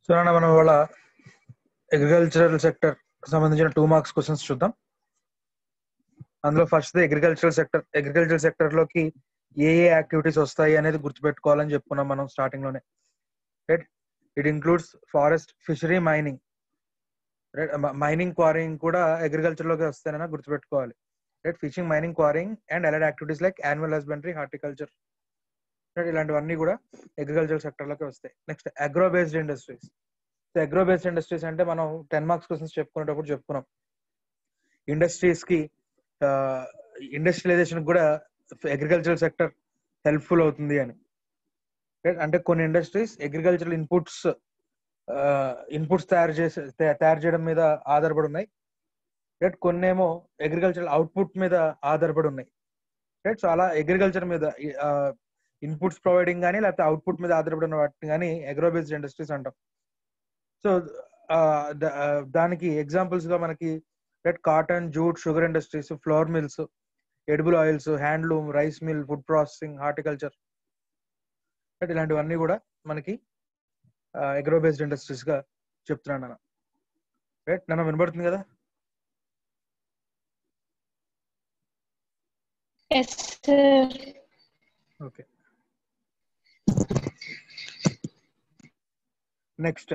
So నాన్న మనం ఇవాళ అగ్రికల్చరల్ సెక్టర్ సంబంధించిన టూ మార్క్స్ క్వశ్చన్స్ చూద్దాం అందులో first agricultural sector agriculture sector లోకి ఏ ఏ యాక్టివిటీస్ వస్తాయి అనేది గుర్తుపెట్టుకోవాలని చెప్పుకున్నాం మనం స్టార్టింగ్ లోనే right it includes forest fishery mining right mining quarrying కూడా అగ్రికల్చర్ లోకి వస్తాయని గుర్తుపెట్టుకోవాలి right fishing mining quarrying and allied activities like animal husbandry horticulture right ఇలాంటివన్నీ కూడా అగ్రికల్చర్ సెక్టర్ లోకి వస్తాయి next agro based industries so agro based industries అంటే మనం టెన్ మార్క్స్ క్వశ్చన్స్ చెప్పుకునేటప్పుడు చెప్పుకున్నాం ఇండస్ట్రీస్ కి ఇండస్ట్రియలైజేషన్ కూడా అగ్రికల్చరల్ సెక్టర్ హెల్ప్ఫుల్ అవుతుంది అని అంటే కొన్ని ఇండస్ట్రీస్ అగ్రికల్చరల్ ఇన్పుట్స్ ఇన్పుట్స్ తయారు చేసే తయారు చేయడం మీద ఆధారపడి ఉన్నాయి రైట్ కొన్ని ఏమో అగ్రికల్చరల్ అవుట్పుట్ మీద ఆధారపడి ఉన్నాయి రైట్ సో అలా అగ్రికల్చర్ మీద ఇన్పుట్స్ ప్రొవైడింగ్ కానీ లేకపోతే అవుట్పుట్ మీద ఆధారపడిన వాటిని కానీ అగ్రో బేస్డ్ ఇండస్ట్రీస్ అంటాం సో దానికి ఎగ్జాంపుల్స్ గా మనకి right cotton jute sugar industries flour mills edible oils handloom rice mill food processing horticulture right ఇలాంటివన్నీ కూడా మనకి అగ్రో బేస్డ్ ఇండస్ట్రీస్ గా చెప్తున్నాను నేను రైట్ నన్ను వినబడుతుంది కదా Yes, sir. Okay next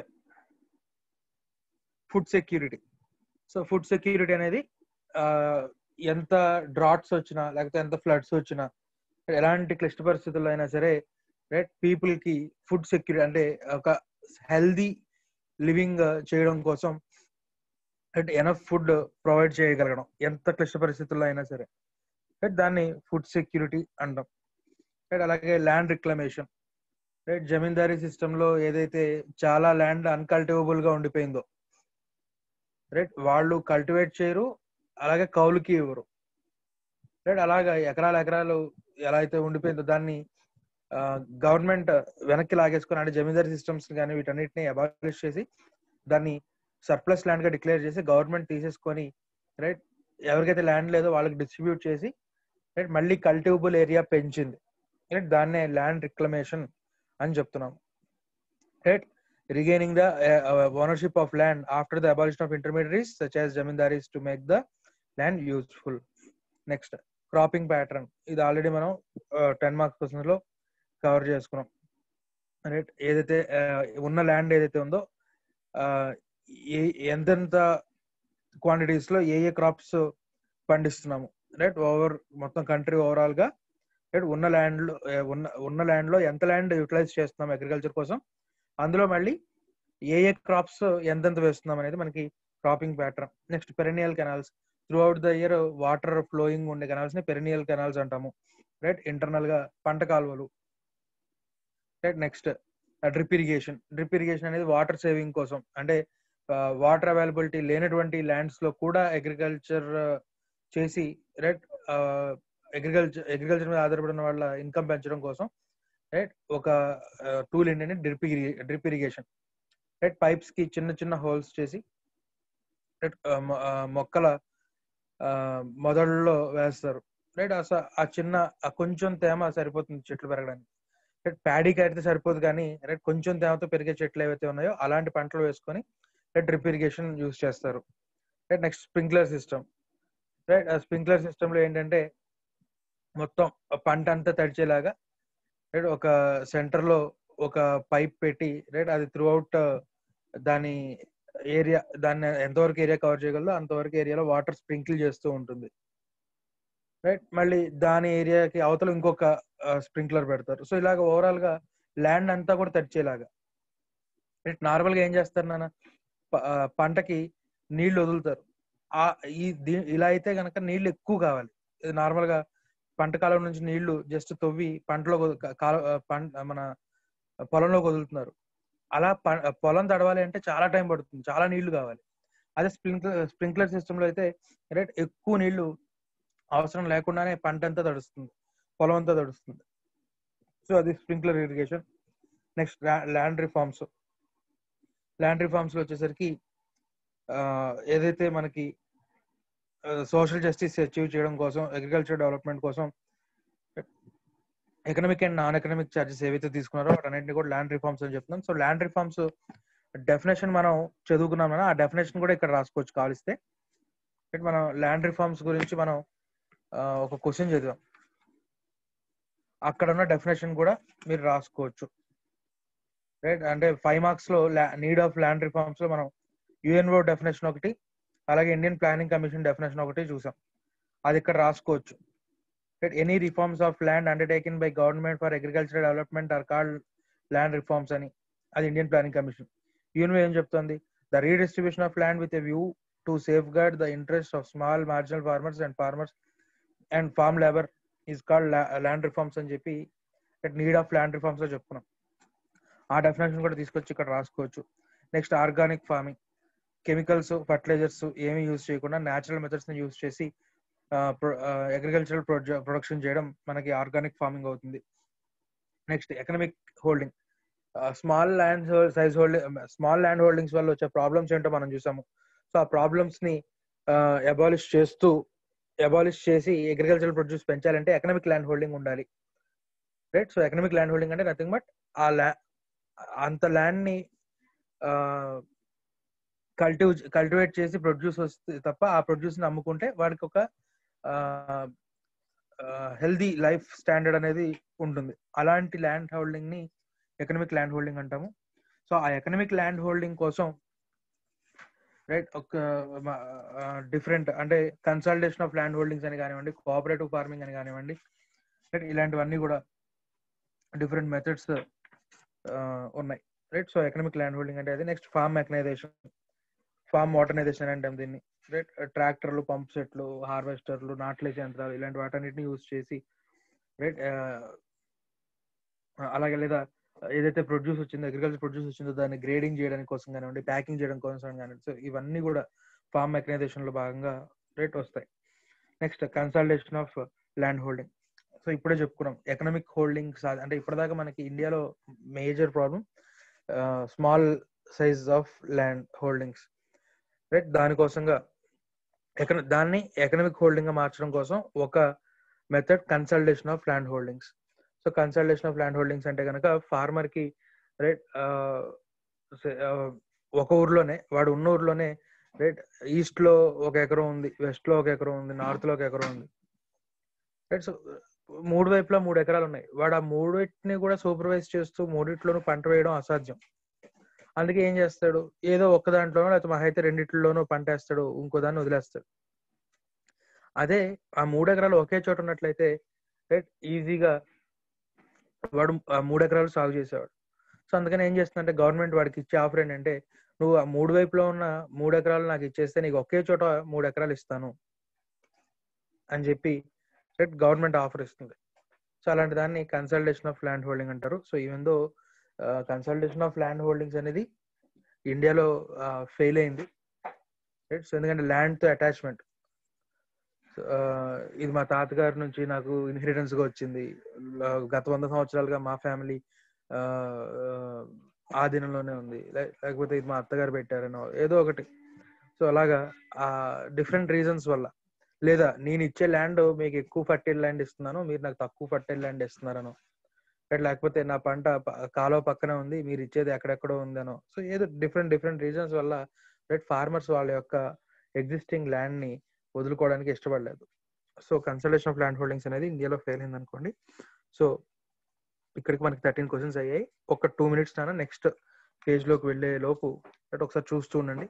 food security so food security అనేది ఎంత డ్రాట్స్ వచ్చినా లేకపోతే ఎంత ఫ్లడ్స్ వచ్చినా ఎలాంటి క్లిష్ట పరిస్థితుల్లో అయినా సరే రైట్ పీపుల్ కి ఫుడ్ సెక్యూరిటీ అంటే ఒక హెల్దీ లివింగ్ చేయడం కోసం రైట్ ఎనఫ్ ఫుడ్ ప్రొవైడ్ చేయగలగడం ఎంత క్లిష్ట పరిస్థితుల్లో అయినా సరే రైట్ దాన్ని ఫుడ్ సెక్యూరిటీ అంటాం రైట్ అలాగే land reclamation right zamindari system లో ఏదైతే చాలా ల్యాండ్ అన్కల్టివబుల్ గా ఉండిపోయిందో రైట్ వాళ్ళు కల్టివేట్ చేయరు అలాగే కౌలుకి ఇవ్వరు రైట్ అలాగా ఎకరాల ఎకరాలు ఎలా అయితే ఉండిపోయిందో దాన్ని గవర్నమెంట్ వెనక్కి లాగేసుకొని అంటే జమీందారీ సిస్టమ్స్ కానీ వీటన్నిటిని అబాలిష్ చేసి దాన్ని సర్ప్లస్ ల్యాండ్ గా డిక్లేర్ చేసి గవర్నమెంట్ తీసేసుకొని రైట్ ఎవరికైతే ల్యాండ్ లేదో వాళ్ళకి డిస్ట్రిబ్యూట్ చేసి రైట్ మళ్ళీ కల్టివబుల్ ఏరియా పెంచింది రైట్ దాన్నే ల్యాండ్ రిక్లమేషన్ అని చెప్తున్నాం right regaining the ownership of land after the abolition of intermediaries such as zamindaris to make the land useful next cropping pattern ఇది ఆల్రెడీ మనం టెన్ మార్క్స్ క్వశ్చన్స్ లో cover చేసుకున్నాం right ఏదైతే ఉన్న ల్యాండ్ ఏదైతే ఉందో ఎంతెంత క్వాంటిటీస్ లో ఏ ఏ క్రాప్స్ పండిస్తున్నాము రైట్ ఓవర్ మొత్తం కంట్రీ ఓవరాల్ గా రైట్ ఉన్న ల్యాండ్ లో ఉన్న ఉన్న ల్యాండ్ లో ఎంత ల్యాండ్ యూటిలైజ్ చేస్తున్నాం అగ్రికల్చర్ కోసం అందులో మళ్ళీ ఏ ఏ క్రాప్స్ ఎంతెంత వేస్తున్నాం అనేది మనకి cropping pattern next perennial canals throughout the year water flowing ఉండే కెనాల్స్ ని పెరినియల్ కెనాల్స్ అంటాము రైట్ ఇంటర్నల్ గా పంట కాలువలు right next drip irrigation drip irrigation అనేది వాటర్ సేవింగ్ కోసం అంటే వాటర్ అవైలబిలిటీ లేనటువంటి ల్యాండ్స్ లో కూడా అగ్రికల్చర్ చేసి రైట్ అగ్రికల్చర్ అగ్రికల్చర్ మీద ఆధారపడిన వాళ్ళ ఇన్కమ్ పెంచడం కోసం రైట్ ఒక టూల్ ఏంటంటే drip drip irrigation right pipes కి చిన్న చిన్న హోల్స్ చేసి రైట్ మొక్కల మొదళ్ళలో వేస్తారు రైట్ అసలు ఆ చిన్న ఆ కొంచెం తేమ సరిపోతుంది చెట్లు పెరగడానికి రైట్ ప్యాడీకి అయితే సరిపోదు కానీ రైట్ కొంచెం తేమతో పెరిగే చెట్లు ఏవైతే ఉన్నాయో అలాంటి పంటలు వేసుకొని రైట్ డ్రిప్ ఇరిగేషన్ యూస్ చేస్తారు right next sprinkler system right ఆ స్ప్రింక్లర్ సిస్టమ్ లో ఏంటంటే మొత్తం పంట అంతా తడిచేలాగా రైట్ ఒక సెంటర్ లో ఒక పైప్ పెట్టి రైట్ అది త్రూ అవుట్ దాని ఏరియా దాన్ని ఎంతవరకు ఏరియా కవర్ చేయగలదో అంతవరకు ఏరియాలో వాటర్ స్ప్రింకిల్ చేస్తూ ఉంటుంది రైట్ మళ్ళీ దాని ఏరియాకి అవతల ఇంకొక స్ప్రింక్లర్ పెడతారు సో ఇలాగ ఓవరాల్ గా ల్యాండ్ అంతా కూడా తడిచేలాగా రైట్ నార్మల్ గా ఏం చేస్తారు నాన్న పంటకి నీళ్లు వదులుతారు ఆ ఈ ఇలా అయితే గనక నీళ్లు ఎక్కువ కావాలి నార్మల్ గా పంట కాలం నుంచి నీళ్లు జస్ట్ తవ్వి పంటలో కాల మన పొలంలోకి వదులుతున్నారు అలా పొలం తడవాలి అంటే చాలా టైం పడుతుంది చాలా నీళ్లు కావాలి అదే స్ప్రింక్లర్ స్ప్రింక్లర్ సిస్టమ్ లో అయితే రైట్ ఎక్కువ నీళ్లు అవసరం లేకుండానే పంట అంతా తడుస్తుంది పొలం అంతా తడుస్తుంది సో అది sprinkler irrigation next land reforms land reforms లో వచ్చేసరికి ఏదైతే మనకి సోషల్ జస్టిస్ అచీవ్ చేయడం కోసం అగ్రికల్చర్ డెవలప్మెంట్ కోసం economic and non economic charges ఏవైతే తీసుకున్నారో వాటన్నింటినీ కూడా ల్యాండ్ రిఫార్మ్స్ అని చెప్తున్నాం సో ల్యాండ్ రిఫార్మ్స్ డెఫినేషన్ మనం చదువుకున్నాం కదా ఆ డెఫినేషన్ కూడా ఇక్కడ రాసుకోవచ్చు కావలిస్తే ఇక్కడ మనం ల్యాండ్ రిఫార్మ్స్ గురించి మనం ఆ, ఒక క్వశ్చన్ చదివాం అక్కడ ఉన్న డెఫినేషన్ కూడా మీరు రాసుకోవచ్చు రైట్ అంటే ఫైవ్ మార్క్స్ లో నీడ్ ఆఫ్ ల్యాండ్ రిఫార్మ్స్ లో మనం యుఎన్ఓ డెఫినేషన్ ఒకటి అలాగే ఇండియన్ ప్లానింగ్ కమిషన్ డెఫినేషన్ ఒకటి చూసాం అది ఇక్కడ రాసుకోవచ్చు right any reforms of land undertaken by government for agriculture development are called land reforms అని అది ఇండియన్ ప్లానింగ్ కమిషన్ యుఎన్ఓ ఏం చెప్తుంది the redistribution of land with a view to safeguard the interest of small marginal farmers and farmers and farm labour is called land reforms అని చెప్పి need of land reforms లో చెప్పుకున్నాం ఆ definition కూడా తీసుకొచ్చి ఇక్కడ రాసుకోవచ్చు next organic farming chemicals fertilisers ఏమి యూజ్ చేయకుండా న్యాచురల్ మెథడ్స్ ని యూజ్ చేసి అగ్రికల్చరల్ ప్రొడక్షన్ చేయడం మనకి ఆర్గానిక్ ఫార్మింగ్ అవుతుంది next economic holding small land size holding small land holdings వల్ల వచ్చే ప్రాబ్లమ్స్ ఏంటో మనం చూసాము సో ఆ ప్రాబ్లమ్స్ ని అబాలిష్ చేస్తూ అబాలిష్ చేసి అగ్రికల్చరల్ ప్రొడ్యూస్ పెంచాలంటే ఎకనామిక్ ల్యాండ్ హోల్డింగ్ ఉండాలి right so economic land holding అంటే నథింగ్ బట్ ఆ ల్యా అంత ల్యాండ్ ని కల్టివ్ కల్టివేట్ చేసి ప్రొడ్యూస్ వస్తే తప్ప ఆ ప్రొడ్యూస్ ని అమ్ముకుంటే వాడికి ఒక హెల్దీ లైఫ్ స్టాండర్డ్ అనేది ఉంటుంది అలాంటి ల్యాండ్ హోల్డింగ్ ని ఎకనామిక్ ల్యాండ్ హోల్డింగ్ అంటాము సో ఆ ఎకనామిక్ ల్యాండ్ హోల్డింగ్ కోసం రైట్ ఒక డిఫరెంట్ అంటే కన్సల్టేషన్ ఆఫ్ ల్యాండ్ హోల్డింగ్స్ అని కానివ్వండి కోఆపరేటివ్ ఫార్మింగ్ అని కానివ్వండి రైట్ ఇలాంటివన్నీ కూడా డిఫరెంట్ మెథడ్స్ ఉన్నాయి right so economic land holding అంటే అది next farm mechanisation farm modernisation అంటాం దీన్ని రైట్ ట్రాక్టర్లు పంప్ సెట్లు హార్వెస్టర్లు నాట్లేసే యంత్రాలు ఇలాంటి వాటన్నిటిని యూజ్ చేసి రైట్ అలాగే లేదా ఏదైతే ప్రొడ్యూస్ వచ్చిందో అగ్రికల్చర్ ప్రొడ్యూస్ వచ్చిందో దాన్ని గ్రేడింగ్ చేయడానికి కోసం కానివ్వండి ప్యాకింగ్ చేయడం కోసం కానివ్వండి సో ఇవన్నీ కూడా ఫార్మ్ మెకనైజేషన్ లో భాగంగా రేట్ వస్తాయి next consultation of land holding so ఇప్పుడే చెప్పుకున్నాం ఎకనామిక్ హోల్డింగ్స్ అంటే ఇప్పటిదాకా మనకి ఇండియాలో major problem small size of land holdings right దానికోసంగా ఎకన దాన్ని ఎకనామిక్ హోల్డింగ్ గా మార్చడం కోసం ఒక method consultation of land holdings so consultation of land holdings అంటే కనుక ఫార్మర్ కి రైట్ ఒక ఊర్లోనే వాడు ఉన్న ఊర్లోనే రైట్ ఈస్ట్ లో ఒక ఎకరం ఉంది వెస్ట్ లో ఒక ఎకరం ఉంది నార్త్ లో ఒక ఎకరం ఉంది రైట్ సో మూడు వైపులా మూడు ఎకరాలు ఉన్నాయి వాడు ఆ మూడింటిని కూడా సూపర్వైజ్ చేస్తూ మూడిట్లోనూ పంట వేయడం అసాధ్యం అందుకే ఏం చేస్తాడు ఏదో ఒక్క దాంట్లోనో లేకపోతే మహా అయితే రెండిట్లోనూ పంట వేస్తాడు ఇంకో దాన్ని వదిలేస్తాడు అదే ఆ మూడు ఎకరాలు ఒకే చోట ఉన్నట్లయితే రైట్ ఈజీగా వాడు ఆ మూడు ఎకరాలు సాగు చేసేవాడు సో అందుకని ఏం చేస్తుందంటే గవర్నమెంట్ వాడికి ఇచ్చే ఆఫర్ ఏంటంటే నువ్వు ఆ మూడు వైపులో ఉన్న మూడు ఎకరాలు నాకు ఇచ్చేస్తే నీకు ఒకే చోట మూడు ఎకరాలు ఇస్తాను అని చెప్పి రైట్ గవర్నమెంట్ ఆఫర్ ఇస్తుంది సో అలాంటి దాన్ని కన్సల్టేషన్ ఆఫ్ ల్యాండ్ హోల్డింగ్ అంటారు so even though consultation of land holdings అనేది ఇండియాలో ఫెయిల్ అయింది రైట్ సో ఎందుకంటే ల్యాండ్ తో అటాచ్మెంట్ ఇది మా తాతగారి నుంచి నాకు ఇన్హెరిటెన్స్ గా వచ్చింది గత వంద సంవత్సరాలుగా మా ఫ్యామిలీ ఆధీనంలోనే ఉంది లేకపోతే ఇది మా అత్తగారు పెట్టారనో ఏదో ఒకటి సో అలాగా ఆ డిఫరెంట్ రీజన్స్ వల్ల లేదా నేను ఇచ్చే ల్యాండ్ మీకు ఎక్కువ ఫర్టైల్ ల్యాండ్ ఇస్తున్నాను మీరు నాకు తక్కువ ఫర్టైల్ ల్యాండ్ ఇస్తున్నారనో లేకపోతే నా పంట కాలువ పక్కనే ఉంది మీరు ఇచ్చేది ఎక్కడెక్కడో ఉందనో సో ఏదో డిఫరెంట్ డిఫరెంట్ రీజన్స్ వల్ల రైట్ ఫార్మర్స్ వాళ్ళ యొక్క ఎగ్జిస్టింగ్ ల్యాండ్ ని వదులుకోవడానికి ఇష్టపడలేదు so consultation of land holdings అనేది ఇండియాలో ఫెయిల్ అయింది అనుకోండి సో ఇక్కడికి మనకి థర్టీన్ క్వశ్చన్స్ అయ్యాయి ఒక టూ మినిట్స్ నాన్న నెక్స్ట్ పేజ్ లోకి వెళ్లే లోపు ఒకసారి చూస్తూ ఉండండి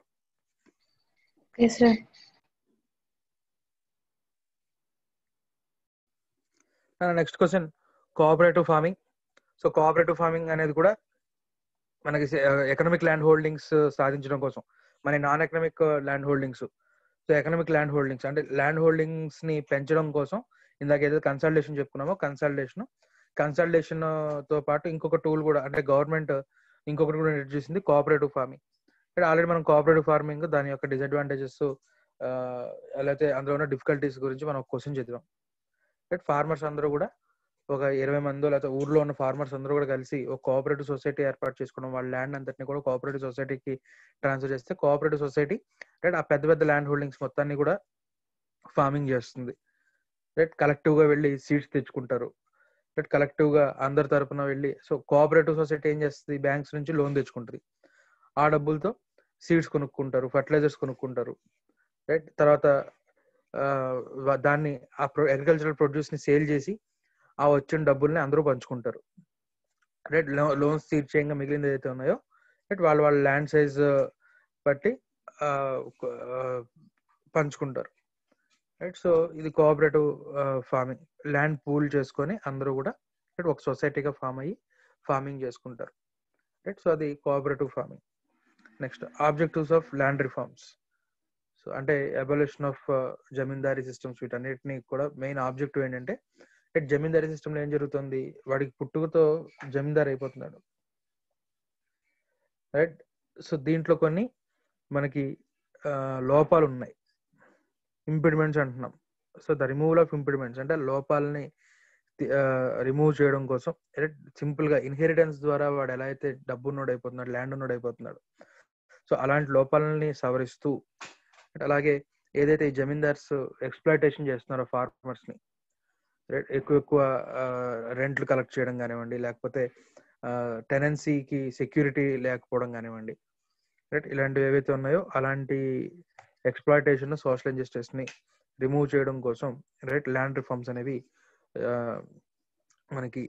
next question cooperative farming so cooperative farming అనేది కూడా మనకి ఎకనామిక్ ల్యాండ్ హోల్డింగ్స్ సాధించడం కోసం మన non economic land holdings so economic land holdings అంటే ల్యాండ్ హోల్డింగ్స్ ని పెంచడం కోసం ఇందాక ఏదైతే కన్సల్టేషన్ చెప్పుకున్నామో కన్సల్టేషన్ కన్సల్టేషన్ తో పాటు ఇంకొక టూల్ కూడా అంటే గవర్నమెంట్ ఇంకొకటి కూడా ఇంట్రడ్యూస్ చేసింది కోఆపరేటివ్ ఫార్మింగ్ అంటే ఆల్రెడీ మనం కోఆపరేటివ్ ఫార్మింగ్ దాని యొక్క డిసడ్వాంటేజెస్ లేకపోతే అందులో ఉన్న డిఫికల్టీస్ గురించి మనం క్వశ్చన్ చదివాం రైట్ ఫార్మర్స్ అందరూ కూడా ఒక ఇరవై మంది లేకపోతే ఊర్లో ఉన్న ఫార్మర్స్ అందరూ కూడా కలిసి ఒక కోఆపరేటివ్ సొసైటీ ఏర్పాటు చేసుకోవడం వాళ్ళ ల్యాండ్ అంతటిని కూడా కోఆపరేటివ్ సొసైటీకి ట్రాన్స్ఫర్ చేస్తే కోఆపరేటివ్ సొసైటీ రైట్ ఆ పెద్ద పెద్ద ల్యాండ్ హోల్డింగ్స్ మొత్తాన్ని కూడా ఫార్మింగ్ చేస్తుంది రైట్ కలెక్టివ్ గా వెళ్ళి సీడ్స్ తెచ్చుకుంటారు రైట్ కలెక్టివ్ గా అందరి తరపున వెళ్ళి సో కోఆపరేటివ్ సొసైటీ ఏం చేస్తుంది బ్యాంక్స్ నుంచి లోన్ తెచ్చుకుంటుంది ఆ డబ్బులతో సీడ్స్ కొనుక్కుంటారు ఫర్టిలైజర్స్ కొనుక్కుంటారు రైట్ తర్వాత ఆ, వ- దాన్ని ఆ అగ్రికల్చరల్ ప్రొడ్యూస్ ని సేల్ చేసి ఆ వచ్చిన డబ్బుల్ని అందరూ పంచుకుంటారు రైట్ లోన్స్ తీర్చేయంగా మిగిలింది ఏదైతే ఉన్నాయో రైట్ వాళ్ళు వాళ్ళ ల్యాండ్ సైజ్ బట్టి ఆ, కొ- ఆ, పంచుకుంటారు రైట్ సో ఇది కోఆపరేటివ్ ఫార్మింగ్ ల్యాండ్ పూల్ చేసుకొని అందరూ కూడా రైట్ ఒక సొసైటీగా ఫామ్ అయ్యి ఫార్మింగ్ చేసుకుంటారు రైట్ సో అది cooperative farming next objectives of land reforms so అంటే అబల్యూషన్ ఆఫ్ జమీందారీ సిస్టమ్స్ వీటన్నిటిని కూడా మెయిన్ ఆబ్జెక్టివ్ ఏంటంటే రైట్ జమీందారీ సిస్టమ్ లో ఏం జరుగుతుంది వాడికి పుట్టుకతో జమీందార్ అయిపోతున్నాడు రైట్ సో దీంట్లో కొన్ని మనకి ఆ, లోపాలు ఉన్నాయి ఇంపిడిమెంట్స్ అంటున్నాం so the removal of impediments అంటే లోపాలని రిమూవ్ చేయడం కోసం సింపుల్ గా ఇన్హెరిటెన్స్ ద్వారా వాడు ఎలా అయితే డబ్బు ఉన్నోడు అయిపోతున్నాడు ల్యాండ్ ఉన్నోడు అయిపోతున్నాడు సో అలాంటి లోపాలని సవరిస్తూ అలాగే ఏదైతే ఈ జమీందార్స్ ఎక్స్ప్లాయిటేషన్ చేస్తున్నారో ఫార్మర్స్ ని right, ఎక్కువ ఎక్కువ రెంట్లు కలెక్ట్ చేయడం కానివ్వండి లేకపోతే టెనెన్సీకి సెక్యూరిటీ లేకపోవడం కానివ్వండి రైట్ ఇలాంటివి ఏవైతే ఉన్నాయో అలాంటి ఎక్స్ప్లాయిటేషన్ సోషల్ ఇంజస్టిస్ ని రిమూవ్ చేయడం కోసం రైట్ ల్యాండ్ రిఫార్మ్స్ అనేవి ఆ, మనకి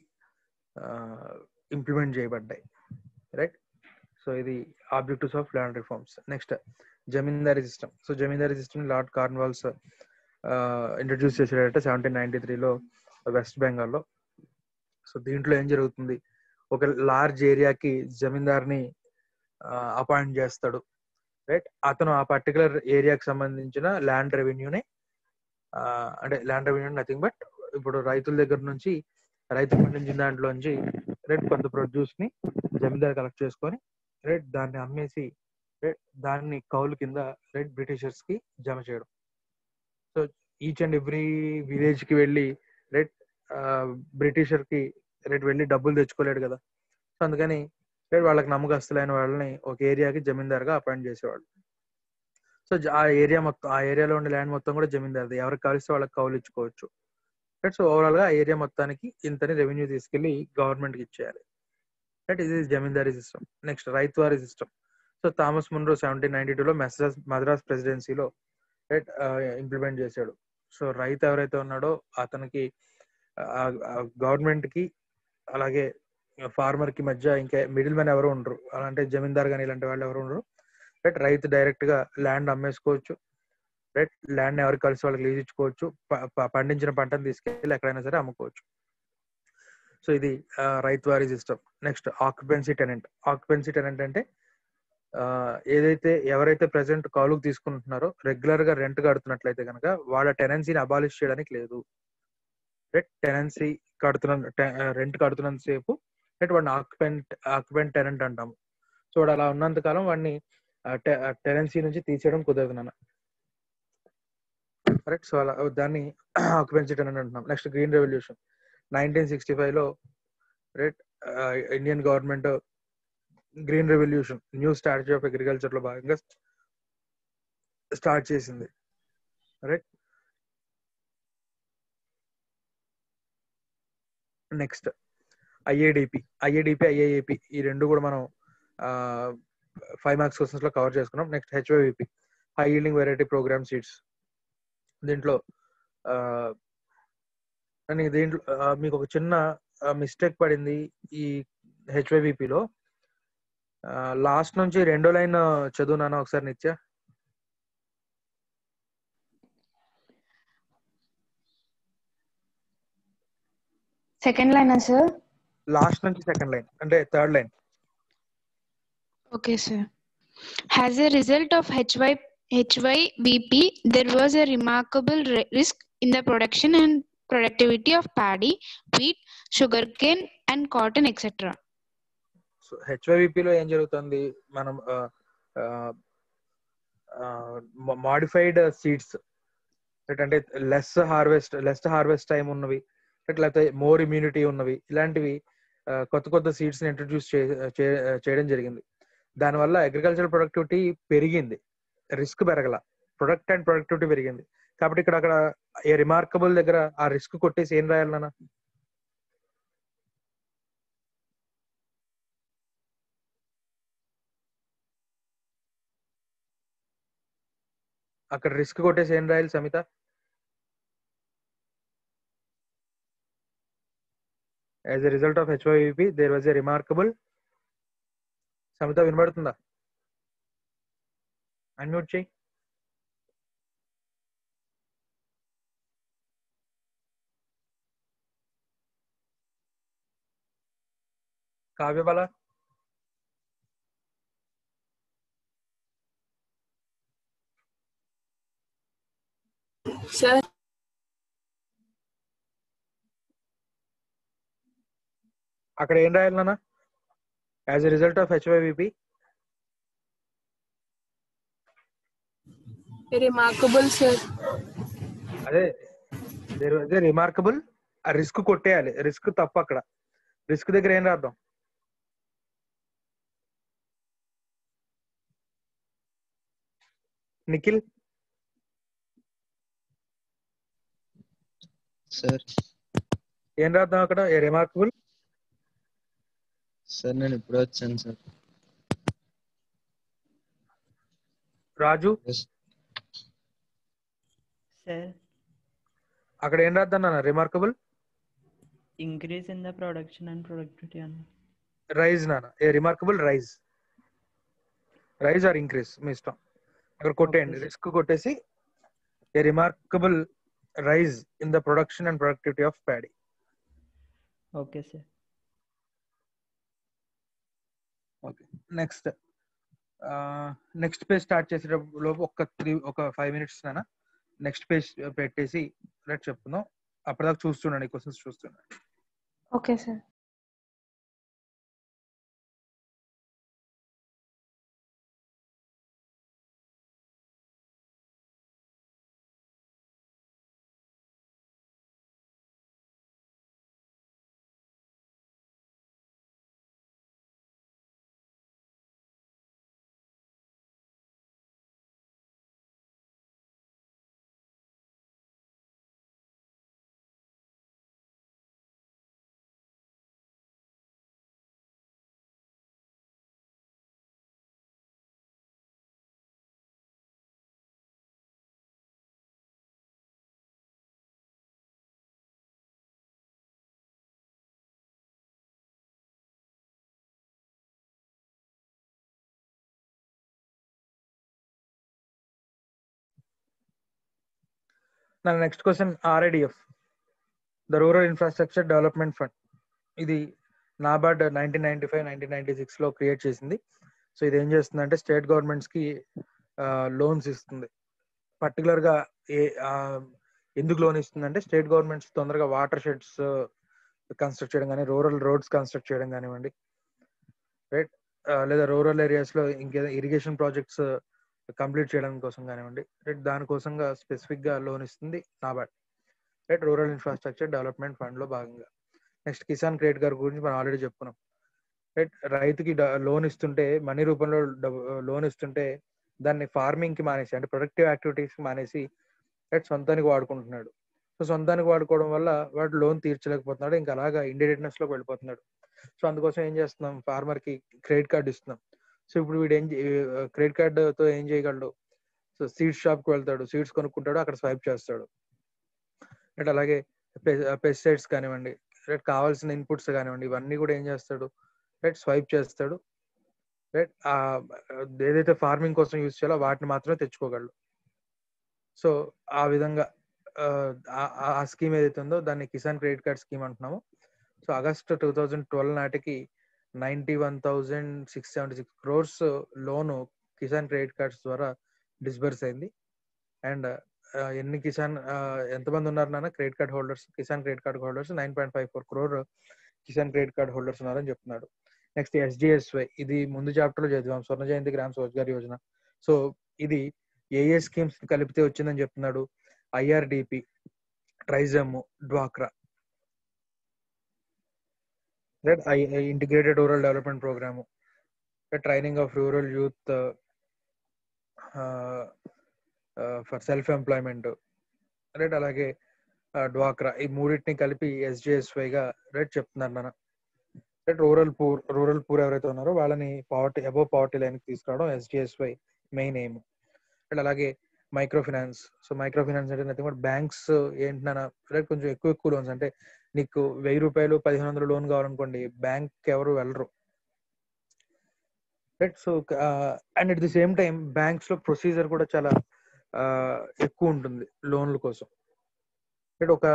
ఇంప్లిమెంట్ చేయబడ్డాయి రైట్ సో ఇది objectives of land reforms next zamindari system so zamindari system Lord Cornwallis introduce చేసాడంటే సెవెంటీన్ నైన్టీ త్రీలో వెస్ట్ బెంగాల్లో సో దీంట్లో ఏం జరుగుతుంది ఒక లార్జ్ ఏరియాకి జమీందార్ని అపాయింట్ చేస్తాడు రైట్ అతను ఆ పర్టికులర్ ఏరియాకి సంబంధించిన ల్యాండ్ రెవెన్యూని అంటే ల్యాండ్ రెవెన్యూ నథింగ్ బట్ ఇప్పుడు రైతుల దగ్గర నుంచి రైతు పండించిన దాంట్లోంచి రైట్ కొంత ప్రొడ్యూస్ ని జమీందార్ కలెక్ట్ చేసుకొని రైట్ దాన్ని అమ్మేసి రైట్ దాన్ని కౌలు కింద రైట్ బ్రిటిషర్స్ కి జమ చేయడం so each and every village కి వెళ్ళి రైట్ బ్రిటిషర్ కి రైట్ వెళ్ళి డబ్బులు తెచ్చుకోలేడు కదా సో అందుకని రైట్ వాళ్ళకి నమ్మకస్తులైన వాళ్ళని ఒక ఏరియాకి జమీందార్గా అపాయింట్ చేసేవాళ్ళు సో జ- ఆ ఏరియా మొత్తం ఆ ఏరియాలో ఉండే ల్యాండ్ మొత్తం కూడా జమీందార్ది ఎవరికి కలిస్తే వాళ్ళకి కౌలు ఇచ్చుకోవచ్చు రైట్ సో ఓవరాల్ గా ఆ ఏరియా మొత్తానికి ఇంతని రెవెన్యూ తీసుకెళ్లి గవర్నమెంట్ కి ఇచ్చేయాలి రైట్ ఇది zamindari system next ryotwari system so Thomas Munro seventeen ninety టూలో మెస్రాస్ మద్రాస్ ప్రెసిడెన్సీలో రైట్ ఇంప్లిమెంట్ చేశాడు సో రైతు ఎవరైతే ఉన్నాడో అతనికి గవర్నమెంట్ కి అలాగే ఫార్మర్ కి మధ్య ఇంకా మిడిల్ మ్యాన్ ఎవరు ఉండరు అలాంటి జమీందార్ కానీ ఇలాంటి వాళ్ళు ఎవరు ఉండరు రైట్ రైతు డైరెక్ట్ గా ల్యాండ్ అమ్మేసుకోవచ్చు రైట్ ల్యాండ్ ఎవరికి కలిసి వాళ్ళకి లీజ్ ఇచ్చుకోవచ్చు ప- ప- పండించిన పంటను తీసుకెళ్ళి ఎక్కడైనా సరే అమ్ముకోవచ్చు సో ఇది ryotwari system next occupancy tenant occupancy tenant అంటే ఆ, ఏదైతే ఎవరైతే ప్రెసెంట్ కౌలుకు తీసుకుంటున్నారో రెగ్యులర్ గా రెంట్ కడుతున్నట్లయితే కనుక వాళ్ళ టెనెన్సీని అబాలిష్ చేయడానికి లేదు రైట్ టెనెన్సీ కడుతున్న రెంట్ కడుతున్నంత సేపు రైట్ వాడిని ఆక్యుపెంట్ ఆక్యుపెంట్ టెనెంట్ అంటాము సో వాడు అలా ఉన్నంత కాలం వాడిని టెనెన్సీ నుంచి తీసేయడం కుదరదు నాన్న కరెక్ట్ సో అలా దాన్ని ఆక్యుపెన్సీ టెనెంట్ అంటున్నాం next green revolution nineteen sixty five లో right Indian government green revolution new strategy of agriculture లో భాగంగా స్టార్ట్ చేసింది right next IADP IADP IAAP ఈ రెండు కూడా మనం ఫైవ్ మార్క్స్ క్వశ్చన్స్ లో కవర్ చేసుకున్నాం next HOVP high yielding variety programme seeds దీంట్లో ఆ, అని దీంట్లో ఆ, మీకు ఒక చిన్న మిస్టేక్ పడింది ఈ హెచ్వైవిపి లో లాస్ట్ నుంచి రెండో లైన్ చదువునానా ఒకసారి Nitya second line sir last నుంచి సెకండ్ లైన్ అంటే third line Okay, sir. As a result of HY, HYBP, there was a remarkable ri- risk in the production and productivity of paddy, wheat, sugarcane, and cotton, etc. So HYVP లో ఏం జరుగుతుంది మనం modified seeds అంటే less harvest less harvest time ఉన్నవి లేకపోతే more immunity ఉన్నవి ఇలాంటివి ఆ, కొత్త కొత్త సీడ్స్ ని ఇంట్రడ్యూస్ చేయడం జరిగింది దానివల్ల అగ్రికల్చర్ ప్రొడక్టివిటీ పెరిగింది రిస్క్ పెరగల ప్రొడక్ట్ అండ్ ప్రొడక్టివిటీ పెరిగింది కాబట్టి ఇక్కడ అక్కడ ఏ రిమార్కబుల్ దగ్గర ఆ రిస్క్ కొట్టేసి ఏం రాయాలి నాన్న అక్కడ రిస్క్ కొట్టేసి ఏం రాయాలి Samitha as a result of HYVP there was a remarkable Samitha వినబడుతుందా అన్మ్యూట్ చేయి కావ్యబల సార్ అక్కడ ఏం రాయాలి నాన్న as a result of HYVP remarkable sir అదే దేర్ వాజ్ ఎ రిమార్కబుల్ ఆ రిస్క్ కొట్టేయాలి రిస్క్ తప్పు అక్కడ రిస్క్ దగ్గర ఏం రాద్దాం నిఖిల్ సార్ ఏం రాద్దాం అక్కడ ఏ రిమార్కబుల్ సార్ నేను ఇప్పుడే వచ్చాను సార్ రాజు Sir, అక్కడ ఏం రాద్దాం నాన్న remarkable increase in the production and productivity and rise నాన్న a remarkable rise rise or increase మీ ఇష్టం అక్కడ కొట్టేయండి Okay, sir. రిస్క్ కొట్టేసి a remarkable rise in the production and productivity of paddy okay, sir. Okay next next page start చేసేటప్పుడు లోపు ఒక three ఒక ఫైవ్ మినిట్స్ నాన్న నెక్స్ట్ పేజ్ పెట్టేసి రేట్ చెప్తున్నాం అప్పటిదాకా చూస్తుండండి క్వశ్చన్స్ చూస్తుండండి Okay, sir. నా next question RIDF the rural infrastructure development fund ఇది NABARD nineteen ninety five nineteen ninety six లో క్రియేట్ చేసింది సో ఇది ఏం చేస్తుందంటే స్టేట్ గవర్నమెంట్స్ కి లోన్స్ ఇస్తుంది పర్టికులర్ గా ఏ ఆ, ఎందుకు లోన్ ఇస్తుందంటే స్టేట్ గవర్నమెంట్స్ తొందరగా వాటర్ షెడ్స్ కన్స్ట్రక్ట్ చేయడం కానీ రూరల్ రోడ్స్ కన్స్ట్రక్ట్ చేయడం కానివ్వండి రైట్ లేదా రూరల్ ఏరియాస్ లో ఇంకేదో ఇరిగేషన్ ప్రాజెక్ట్స్ కంప్లీట్ చేయడం కోసం కానివ్వండి రైట్ దానికోసంగా స్పెసిఫిక్ గా లోన్ ఇస్తుంది NABARD right rural infrastructure development fund లో భాగంగా నెక్స్ట్ కిసాన్ క్రెడిట్ కార్డ్ గురించి మనం ఆల్రెడీ చెప్పుకున్నాం రైట్ రైతుకి లోన్ ఇస్తుంటే మనీ రూపంలో లోన్ ఇస్తుంటే దాన్ని ఫార్మింగ్ కి మానేసి అంటే ప్రొడక్టివ్ యాక్టివిటీస్ కి మానేసి రైట్ సొంతానికి వాడుకుంటున్నాడు సో సొంతానికి వాడుకోవడం వల్ల వాడు లోన్ తీర్చలేకపోతున్నాడు ఇంకా అలాగా ఇండియెడ్నెస్ లోకి వెళ్ళిపోతున్నాడు సో అందుకోసం ఏం చేస్తున్నాం ఫార్మర్ కి క్రెడిట్ కార్డ్ ఇస్తున్నాం సో ఇప్పుడు వీడు ఏం క్రెడిట్ కార్డ్ తో ఏం చేయగలడు సో సీడ్స్ షాప్ కి వెళ్తాడు సీడ్స్ కొనుక్కుంటాడు అక్కడ స్వైప్ చేస్తాడు రైట్ అలాగే పెస్టిసైడ్స్ కానివ్వండి రైట్ కావాల్సిన ఇన్పుట్స్ కానివ్వండి ఇవన్నీ కూడా ఏం చేస్తాడు రైట్ స్వైప్ చేస్తాడు రైట్ ఏదైతే ఫార్మింగ్ కోసం యూజ్ చేయాలో వాటిని మాత్రమే తెచ్చుకోగలడు సో ఆ విధంగా ఆ, ఆ- ఆ స్కీమ్ ఏదైతే ఉందో దాన్ని కిసాన్ క్రెడిట్ కార్డ్ స్కీమ్ అంటున్నాము so August two thousand twelve నాటికి ninety one thousand six seventy six crores loan Kisan credit cards ద్వారా డిస్బర్స్ అయింది అండ్ ఎన్ని కిసాన్ ఆ, ఎంతమంది ఉన్నారు నాన్న credit card holders Kisan credit card holders nine point five four crore Kisan credit card holders ఉన్నారని చెప్తున్నాడు నెక్స్ట్ ఎస్డిఎస్వై ఇది ముందు చాప్టర్ లో చదివాం స్వర్ణ జయంతి గ్రామ రోజ్గార్ యోజన సో ఇది ఏ ఏ స్కీమ్స్ కలిపితే వచ్చిందని చెప్తున్నాడు ఐఆర్డిపి ట్రైజమ్ డ్వాక్రా right integrated rural development programme training of rural youth for self employment right అలాగే డ్వాక్రా ఈ మూడింటిని కలిపి ఎస్జిఎస్వై గా రైట్ చెప్తున్నారు నాన్న right rural poor rural poor ఎవరైతే ఉన్నారో వాళ్ళని పావర్టీ అబోవ్ పావర్టీ లైన్ కి తీసుకురావడం ఎస్జిఎస్వై మెయిన్ ఎయిమ్ అండ్ అలాగే micro finance so micro finance అంటే నథింగ్ బట్ బ్యాంక్స్ ఏంటన్నా రైట్ కొంచెం ఎక్కువ ఎక్కువ లోన్స్ అంటే నీకు వెయ్యి రూపాయలు పదిహేను వందలు లోన్ కావాలనుకోండి బ్యాంక్ ఎవరు వెళ్ళరు right so and at the same time banks లో ప్రొసీజర్ కూడా చాలా uh, ఎక్కువ ఉంటుంది లోన్ల కోసం రైట్ ఒక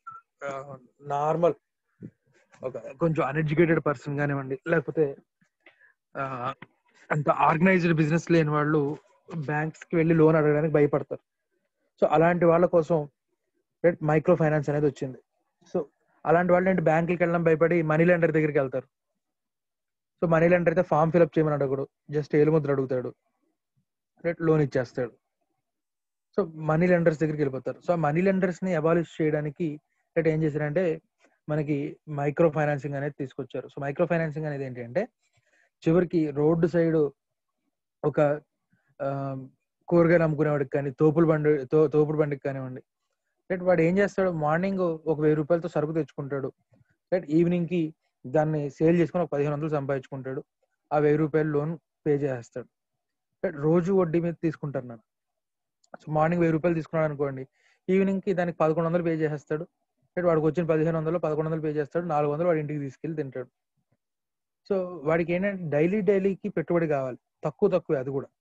నార్మల్ ఒక కొంచెం అన్ఎడ్యుకేటెడ్ పర్సన్ కానివ్వండి లేకపోతే uh, అంత ఆర్గనైజ్డ్ బిజినెస్ లేని వాళ్ళు బ్యాంక్స్ కి వెళ్ళి లోన్ అడగడానికి భయపడతారు సో అలాంటి వాళ్ళ కోసం రైట్ మైక్రో ఫైనాన్స్ అనేది వచ్చింది సో అలాంటి వాళ్ళు ఏంటి బ్యాంకులకి వెళ్ళడం భయపడి మనీ లెండర్ దగ్గరికి వెళ్తారు సో మనీ లెండర్ అయితే ఫామ్ ఫిల్అప్ చేయమని అడగడు జస్ట్ ఏలుముద్ర అడుగుతాడు రైట్ లోన్ ఇచ్చేస్తాడు సో మనీ లెండర్స్ దగ్గరికి వెళ్ళిపోతారు సో ఆ మనీ లెండర్స్ ని అబాలిష్ చేయడానికి రైట్ ఏం చేశారంటే మనకి మైక్రో ఫైనాన్సింగ్ అనేది తీసుకొచ్చారు సో మైక్రో ఫైనాన్సింగ్ అనేది ఏంటి అంటే చివరికి రోడ్డు సైడ్ ఒక ఆ, కూరగాయలు అమ్ముకునేవాడికి కానీ తోపుడు బండి తో- తోపుడు బండికి కానివ్వండి రైట్ వాడు ఏం చేస్తాడు మార్నింగ్ ఒక వెయ్యి రూపాయలతో సరుకు తెచ్చుకుంటాడు రైట్ ఈవినింగ్ కి దాన్ని సేల్ చేసుకుని ఒక పదిహేను వందలు సంపాదించుకుంటాడు ఆ వెయ్యి రూపాయలు లోన్ పే చేస్తాడు రైట్ రోజు వడ్డీ మీద తీసుకుంటారు నన్ను సో మార్నింగ్ వెయ్యి రూపాయలు తీసుకున్నాడు అనుకోండి ఈవినింగ్ కి దానికి పదకొండు వందలు పే చేసేస్తాడు రైట్ వాడికి వచ్చిన పదిహేను వందలు పదకొండు వందలు పే చేస్తాడు నాలుగు వందలు వాడి ఇంటికి తీసుకెళ్ళి తింటాడు సో వాడికి ఏంటంటే డైలీ డైలీకి పెట్టుబడి కావాలి తక్కువ తక్కువ అది కూడా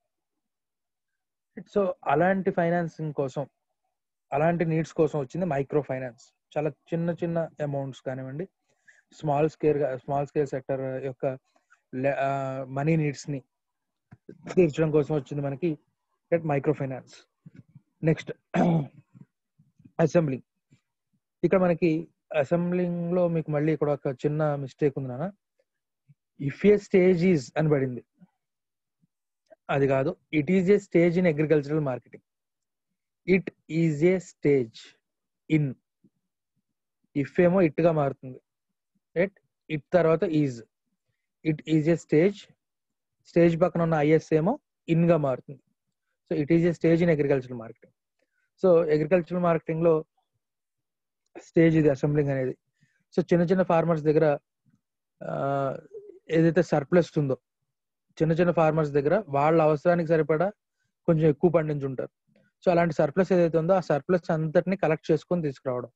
సో అలాంటి ఫైనాన్సింగ్ కోసం అలాంటి నీడ్స్ కోసం వచ్చింది మైక్రో ఫైనాన్స్ చాలా చిన్న చిన్న అమౌంట్స్ కానివ్వండి small scale small scale sector యొక్క మనీ నీడ్స్ ని తీర్చడం కోసం వచ్చింది మనకి మైక్రో ఫైనాన్స్ నెక్స్ట్ అసెంబ్లింగ్ ఇక్కడ మనకి అసెంబ్లింగ్ లో మీకు మళ్ళీ ఇక్కడ ఒక చిన్న మిస్టేక్ ఉంది నాన్న ఇఫ్ ఏ స్టేజ్ ఈజ్ అని పడింది అది కాదు it is a stage in agricultural marketing it is a stage in if ఏమో ఇట్ గా మారుతుంది రైట్ ఇట్ తర్వాత is it is a stage stage పక్కన ఉన్న ఐఎస్ ఏమో ఇన్ గా మారుతుంది so it is a stage in agricultural marketing so agricultural marketing లో స్టేజ్ ఇది అసెంబ్లింగ్ అనేది సో చిన్న చిన్న ఫార్మర్స్ దగ్గర ఆ, ఏదైతే సర్ప్లస్ ఉందో చిన్న చిన్న ఫార్మర్స్ దగ్గర వాళ్ళ అవసరానికి సరిపడా కొంచెం ఎక్కువ పండించుంటారు సో అలాంటి సర్ప్లస్ ఏదైతే ఉందో ఆ సర్ప్లస్ అంతటిని కలెక్ట్ చేసుకొని తీసుకురావడం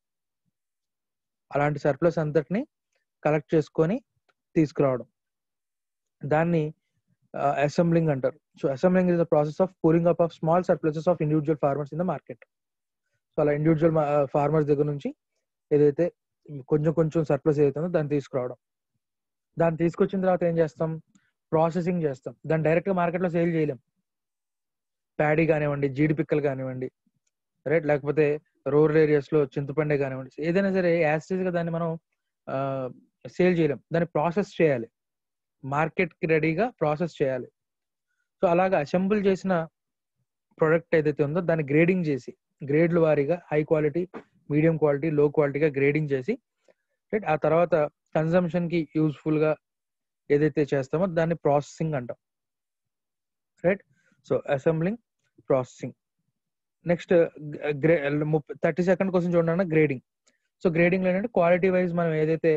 అలాంటి సర్ప్లస్ అంతటిని కలెక్ట్ చేసుకొని తీసుకురావడం దాన్ని అసెంబ్లింగ్ అంటారు so assembling is the process of pooling up of small surpluses of individual farmers in the market so అలా ఇండివిజువల్ ఫార్మర్స్ దగ్గర నుంచి ఏదైతే కొంచెం కొంచెం సర్ప్లస్ ఏదైతే ఉందో దాన్ని తీసుకురావడం దాన్ని తీసుకొచ్చిన తర్వాత ఏం చేస్తాం ప్రాసెసింగ్ చేస్తాం దాన్ని డైరెక్ట్ గా మార్కెట్ లో సేల్ చేయలేం ప్యాడీ కానివ్వండి జీడి పిక్కలు కానివ్వండి రైట్ లేకపోతే రూరల్ ఏరియాస్ లో చింతపండే కానివ్వండి ఏదైనా సరే యాసిడ్ గా దాన్ని మనం సేల్ చేయలేం దాన్ని ప్రాసెస్ చేయాలి మార్కెట్ కి రెడీగా ప్రాసెస్ చేయాలి సో అలాగా అసెంబుల్ చేసిన ప్రొడక్ట్ ఏదైతే ఉందో దాన్ని గ్రేడింగ్ చేసి గ్రేడ్ల వారీగా హై క్వాలిటీ మీడియం క్వాలిటీ లో క్వాలిటీగా గ్రేడింగ్ చేసి రైట్ ఆ తర్వాత కన్సంప్షన్ కి యూస్ఫుల్ గా ఏదైతే చేస్తామో దాన్ని ప్రాసెసింగ్ అంటాం right so assembling processing next గ్రే థర్టీ సెకండ్ క్వశ్చన్ చూడండి గ్రేడింగ్ సో గ్రేడింగ్ లో ఏంటంటే క్వాలిటీ వైజ్ మనం ఏదైతే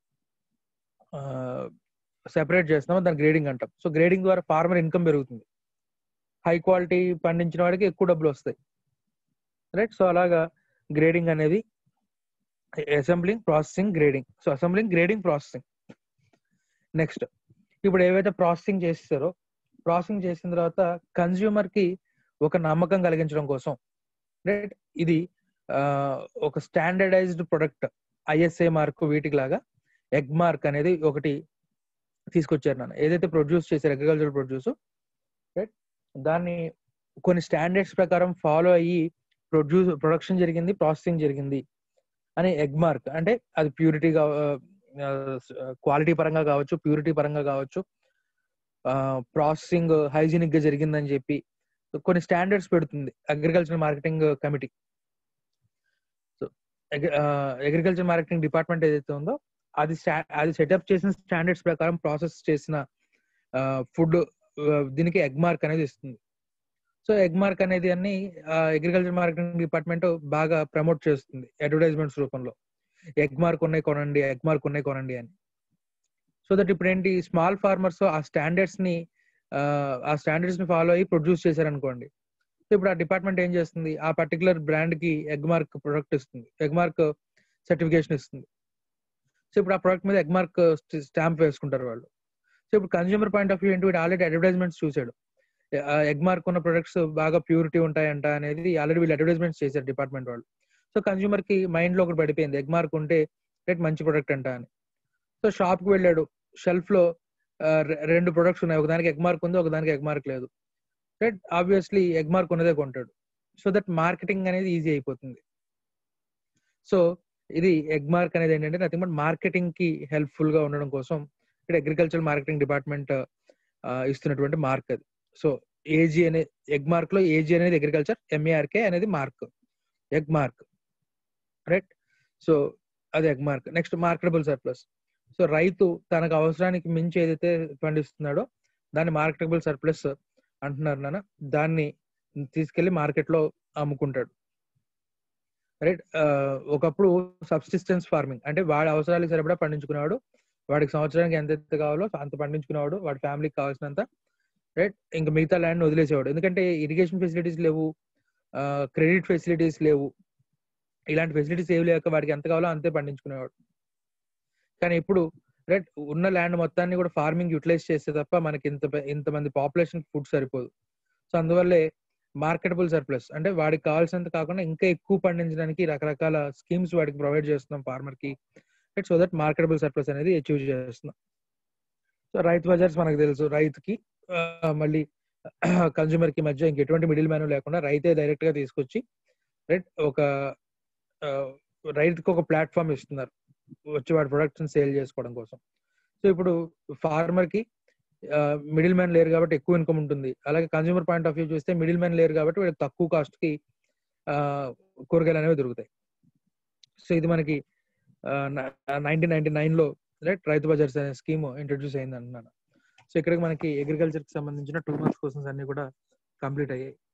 సెపరేట్ చేస్తున్నామో దాన్ని గ్రేడింగ్ అంటాం సో గ్రేడింగ్ ద్వారా ఫార్మర్ ఇన్కమ్ పెరుగుతుంది హై క్వాలిటీ పండించిన వాడికి ఎక్కువ డబ్బులు వస్తాయి రైట్ సో అలాగా గ్రేడింగ్ అనేది assembling processing grading so assembling grading processing next ఇప్పుడు ఏవైతే ప్రాసెసింగ్ చేస్తారో ప్రాసెసింగ్ చేసిన తర్వాత కన్జ్యూమర్ కి ఒక నమ్మకం కలిగించడం కోసం రైట్ ఇది ఆ, ఒక స్టాండర్డైజ్డ్ ప్రొడక్ట్ ఐఎస్ఏ మార్క్ వీటికి లాగా ఎగ్ మార్క్ అనేది ఒకటి తీసుకొచ్చారు నాన్న ఏదైతే ప్రొడ్యూస్ చేశారు అగ్రికల్చర్ ప్రొడ్యూస్ రైట్ దాన్ని కొన్ని స్టాండర్డ్స్ ప్రకారం ఫాలో అయ్యి ప్రొడ్యూస్ ప్రొడక్షన్ జరిగింది ప్రాసెసింగ్ జరిగింది అని ఎగ్ మార్క్ అంటే అది ప్యూరిటీ క్వాలిటీ పరంగా కావచ్చు ప్యూరిటీ పరంగా కావచ్చు ప్రాసెసింగ్ హైజీనిక్ గా జరిగిందని చెప్పి కొన్ని స్టాండర్డ్స్ పెడుతుంది agriculture marketing committee so agriculture marketing department ఏదైతే ఉందో అది స్టా- అది సెటప్ చేసిన స్టాండర్డ్స్ ప్రకారం ప్రాసెస్ చేసిన ఫుడ్ దీనికి ఎగ్ మార్క్ అనేది ఇస్తుంది సో ఎగ్ మార్క్ అనేది అన్ని అగ్రికల్చర్ మార్కెటింగ్ డిపార్ట్మెంట్ బాగా ప్రమోట్ చేస్తుంది అడ్వర్టైజ్మెంట్స్ రూపంలో ఎగ్ మార్క్ ఉన్నాయి కొనండి ఎగ్ మార్క్ ఉన్నాయి కొనండి అని సో దట్ ఇప్పుడు ఏంటి స్మాల్ ఫార్మర్స్ ఆ స్టాండర్డ్స్ ని ఆ, ఆ స్టాండర్డ్స్ ని ఫాలో అయ్యి ప్రొడ్యూస్ చేశారనుకోండి సో ఇప్పుడు ఆ డిపార్ట్మెంట్ ఏం చేస్తుంది ఆ పర్టికులర్ బ్రాండ్ కి ఎగ్ మార్క్ ప్రొడక్ట్ ఇస్తుంది ఎగ్ మార్క్ సర్టిఫికేషన్ ఇస్తుంది సో ఇప్పుడు ఆ ప్రొడక్ట్ మీద ఎగ్ మార్క్ స్టాంప్ వేసుకుంటారు వాళ్ళు సో ఇప్పుడు కన్జ్యూమర్ పాయింట్ ఆఫ్ వ్యూ ఏంటి వీడు ఆల్రెడీ అడ్వర్టైజ్మెంట్స్ చూసాడు ఎగ్ మార్క్ ఉన్న ప్రొడక్ట్స్ బాగా ప్యూరిటీ ఉంటాయంట అనేది ఆల్రెడీ వీళ్ళు అడ్వర్టైజ్మెంట్స్ చేశారు డిపార్ట్మెంట్ వాళ్ళు సో కన్జ్యూమర్ కి మైండ్ లో ఒకటి పడిపోయింది ఎగ్ మార్క్ ఉంటే రేట్ మంచి ప్రొడక్ట్ అంట అని సో షాప్ కి వెళ్ళాడు షెల్ఫ్ లో ఆ, రె- రెండు ప్రొడక్ట్స్ ఉన్నాయి ఒకదానికి ఎగ్ మార్క్ ఉంది ఒకదానికి ఎగ్ మార్క్ లేదు రైట్ ఆబ్వియస్లీ ఎగ్ మార్క్ ఉన్నదే కొంటాడు సో దట్ మార్కెటింగ్ అనేది ఈజీ అయిపోతుంది సో ఇది ఎగ్ మార్క్ అనేది ఏంటంటే నథింగ్ బట్ మార్కెటింగ్ కి హెల్ప్ఫుల్ గా ఉండడం కోసం ఇక్కడ అగ్రికల్చర్ మార్కెటింగ్ డిపార్ట్మెంట్ ఇస్తున్నటువంటి మార్క్ అది సో ఏజీ అనే ఎగ్ మార్క్ లో ఏజీ అనేది అగ్రికల్చర్ ఎంఏఆర్కే అనేది mark Agmark right so అది Agmark next marketable surplus so రైతు తనకు అవసరానికి మించి ఏదైతే పండిస్తున్నాడో దాన్ని మార్కెటబుల్ సర్ప్లస్ అంటున్నారు నాన్న దాన్ని తీసుకెళ్లి మార్కెట్ లో అమ్ముకుంటాడు రైట్ ఒకప్పుడు సబ్సిస్టెన్స్ ఫార్మింగ్ అంటే వాడి అవసరాలకు సరిపడా పండించుకునేవాడు వాడికి సంవత్సరానికి ఎంత ఎంత కావాలో అంత పండించుకునేవాడు వాడి ఫ్యామిలీకి కావాల్సినంత రైట్ ఇంకా మిగతా ల్యాండ్ వదిలేసేవాడు ఎందుకంటే ఇరిగేషన్ ఫెసిలిటీస్ లేవు క్రెడిట్ ఫెసిలిటీస్ లేవు ఇలాంటి ఫెసిలిటీస్ ఏవి లేక వాడికి ఎంత కావాలో అంతే పండించుకునేవాడు కానీ ఇప్పుడు రైట్ ఉన్న ల్యాండ్ మొత్తాన్ని కూడా ఫార్మింగ్ యూటిలైజ్ చేస్తే తప్ప మనకి ఇంత పె- ఇంతమంది పాపులేషన్ ఫుడ్ సరిపోదు సో అందువల్లే మార్కెటబుల్ సర్ప్లస్ అంటే వాడికి కావాల్సినంత కాకుండా ఇంకా ఎక్కువ పండించడానికి రకరకాల స్కీమ్స్ వాడికి ప్రొవైడ్ చేస్తున్నాం ఫార్మర్ కి right so that marketable surplus అనేది అచీవ్ చేస్తున్నాం సో రైతు బజార్స్ మనకు తెలుసు రైతుకి ఆ, మళ్ళీ కన్జ్యూమర్ కి మధ్య ఇంక ఎటువంటి మిడిల్ మ్యాన్ లేకుండా రైతే డైరెక్ట్ గా తీసుకొచ్చి రైట్ ఒక ఆ, రైతుకి ఒక ప్లాట్ఫామ్ ఇస్తున్నారు వచ్చి వాడి ప్రొడక్ట్స్ సేల్ చేసుకోవడం కోసం సో ఇప్పుడు ఫార్మర్ కి మిడిల్ మ్యాన్ లేరు కాబట్టి ఎక్కువ ఇన్కమ్ ఉంటుంది అలాగే కన్జ్యూమర్ పాయింట్ ఆఫ్ వ్యూ చూస్తే మిడిల్ మ్యాన్ లేరు కాబట్టి వీళ్ళకి తక్కువ కాస్ట్ కి ఆ, కూరగాయలు అనేవి దొరుకుతాయి సో ఇది మనకి నైన్టీన్ నైన్టీ నైన్ లో రైట్ రైతు బజార్స్ అనే స్కీమ్ ఇంట్రడ్యూస్ అయింది అంటున్నాను సో ఇక్కడికి మనకి అగ్రికల్చర్ కి సంబంధించిన టూ మంత్స్ క్వశ్చన్స్ అన్ని కూడా కంప్లీట్ అయ్యాయి